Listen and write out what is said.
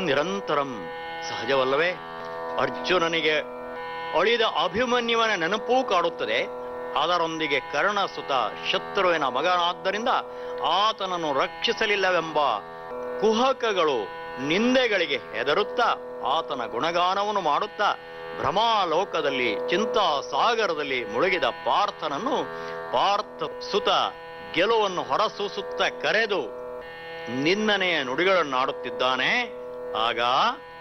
ನಿರಂತರಂ ಸಹಜವಲ್ಲವೇ ಅರ್ಜುನನಿಗೆ ಅಳಿದ ಅಭಿಮನ್ಯುವನ ನೆನಪೂ ಕಾಡುತ್ತದೆ ಅದರೊಂದಿಗೆ ಕರ್ಣಸುತ ಶತ್ರುವಿನ ಮಗನಾದ್ದರಿಂದ ಆತನನ್ನು ರಕ್ಷಿಸಲಿಲ್ಲವೆಂಬ ಕುಹಕಗಳು ನಿಂದೆಗಳಿಗೆ ಹೆದರುತ್ತಾ ಆತನ ಗುಣಗಾನವನ್ನು ಮಾಡುತ್ತಾ ಭ್ರಮಾಲೋಕದಲ್ಲಿ ಚಿಂತಾ ಸಾಗರದಲ್ಲಿ ಮುಳುಗಿದ ಪಾರ್ಥನನ್ನು ಪಾರ್ಥ ಸುತ ಗೆಲುವನ್ನು ಹೊರಸೂಸುತ್ತಾ ಕರೆದು ನಿನ್ನನೆಯ ನುಡಿಗಳನ್ನಾಡುತ್ತಿದ್ದಾನೆ ಆಗ